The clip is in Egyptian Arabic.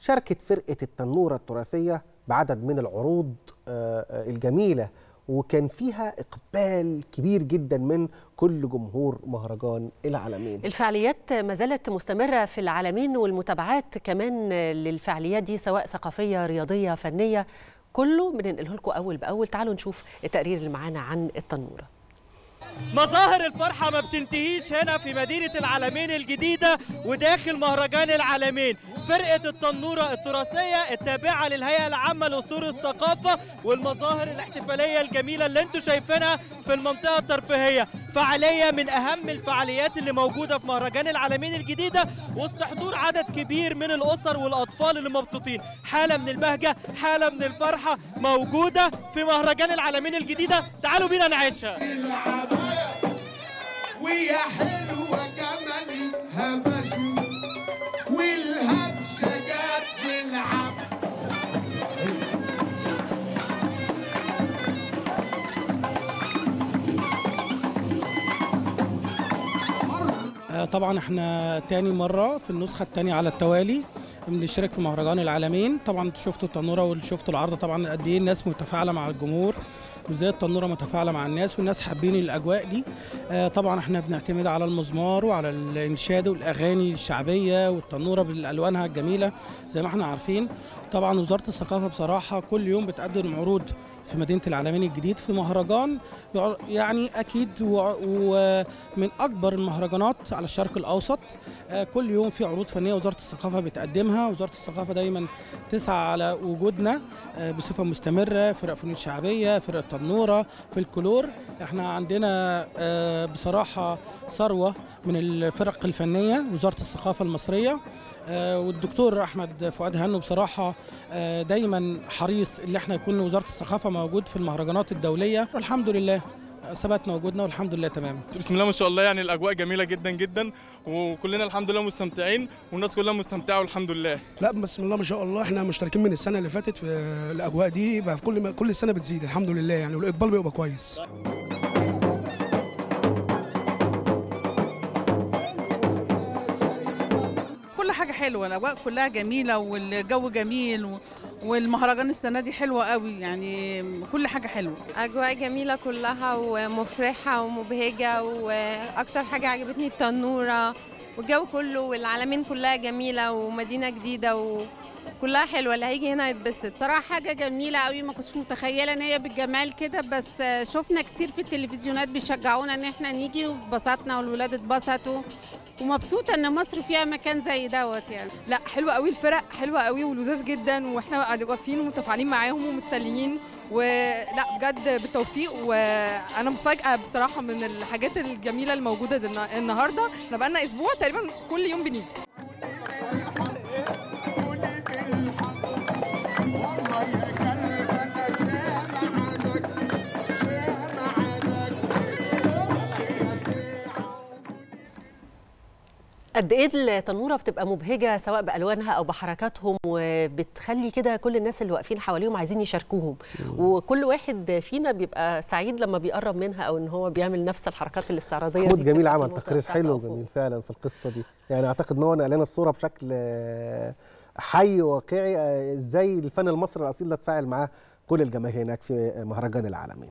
شاركت فرقة التنورة التراثية بعدد من العروض آه، آه، الجميلة وكان فيها إقبال كبير جدا من كل جمهور مهرجان العالمين الفعاليات ما زالت مستمرة في العالمين والمتابعات كمان للفعاليات دي سواء ثقافية رياضية فنية كله بننقله لكم أول بأول تعالوا نشوف التقرير اللي معانا عن التنورة مظاهر الفرحة ما بتنتهيش هنا في مدينة العالمين الجديدة وداخل مهرجان العالمين فرقة التنورة التراثية التابعة للهيئة العامة لأصول الثقافة والمظاهر الاحتفالية الجميلة اللي انتم شايفينها في المنطقة الترفيهية فعالية من أهم الفعاليات اللي موجودة في مهرجان العالمين الجديدة وسط حضور عدد كبير من الأسر والأطفال اللي مبسوطين حالة من البهجة حالة من الفرحة موجودة في مهرجان العالمين الجديدة تعالوا بينا نعيشها ويا حلوة جمالي هبشو والهبشة جت في العبد آه، طبعا احنا تاني مرة في النسخة التانية على التوالي بنشترك في مهرجان العالمين طبعا انتوا شفتوا التنورة وشفتوا العرض طبعا قد ايه الناس متفاعلة مع الجمهور وازاي التنورة متفاعلة مع الناس والناس حابين الأجواء دي آه، طبعا احنا بنعتمد على المزمار وعلى الإنشاد والأغاني الشعبية والتنورة بألوانها الجميلة زي ما احنا عارفين طبعا وزارة الثقافة بصراحة كل يوم بتقدم عروض في مدينة العالمين الجديد في مهرجان يع- يعني أكيد و- ومن أكبر المهرجانات على الشرق الأوسط آه، كل يوم في عروض فنية وزارة الثقافة بتقدمها وزارة الثقافة دايما تسعى على وجودنا آه، بصفة مستمرة فرق فنون شعبية فرق تنورة في الكلور احنا عندنا آه، بصراحة ثروة من الفرق الفنية وزارة الثقافة المصرية آه، والدكتور احمد فؤاد هنو بصراحه آه، دايما حريص ان احنا يكون وزاره الثقافه موجود في المهرجانات الدوليه والحمد لله آه، ثبتنا وجودنا والحمد لله تمام بسم الله ما شاء الله يعني الاجواء جميله جدا جدا وكلنا الحمد لله مستمتعين والناس كلها مستمتعه والحمد لله لا بسم الله ما شاء الله احنا مشتركين من السنه اللي فاتت في الاجواء دي ففي كل ما كل سنه بتزيد الحمد لله يعني والاقبال بيبقى كويس كل حاجة حلوة الأجواء كلها جميلة والجو جميل و- والمهرجان السنة دي حلوة قوي يعني كل حاجة حلوة أجواء جميلة كلها ومفرحة ومبهجة وأكتر حاجة عجبتني التنورة والجو كله والعالمين كلها جميلة ومدينة جديدة وكلها حلوة اللي هيجي هنا يتبسط صراحة حاجة جميلة قوي ما كنتش متخيلة ان هي بالجمال كده بس شفنا كتير في التلفزيونات بيشجعونا ان احنا نيجي واتبسطنا والولاد اتبسطوا ومبسوطة ان مصر فيها مكان زي دوت يعني لا حلوه قوي الفرق حلوه قوي ولذاذ جدا واحنا قاعدين واقفين ومتفاعلين معاهم ومتسليين ولا بجد بالتوفيق وانا متفاجئه بصراحه من الحاجات الجميله الموجوده دي النا- النهارده احنا بقالنا اسبوع تقريبا كل يوم بنيجي والله يا كلب انا سامعك سامعك قد ايه التنوره بتبقى مبهجه سواء بالوانها او بحركاتهم وبتخلي كده كل الناس اللي واقفين حواليهم عايزين يشاركوهم وكل واحد فينا بيبقى سعيد لما بيقرب منها او ان هو بيعمل نفس الحركات الاستعراضيه محمود دي جميل بتبقى في عمل المنطقة تقرير بتاعته حلو أو فوق. وجميل فعلا في القصه دي يعني اعتقد ان هو نقل لنا الصوره بشكل آه، حي واقعي آه، ازاي الفن المصري الاصيل ده اتفاعل معاه كل الجماهير هناك في مهرجان العالمين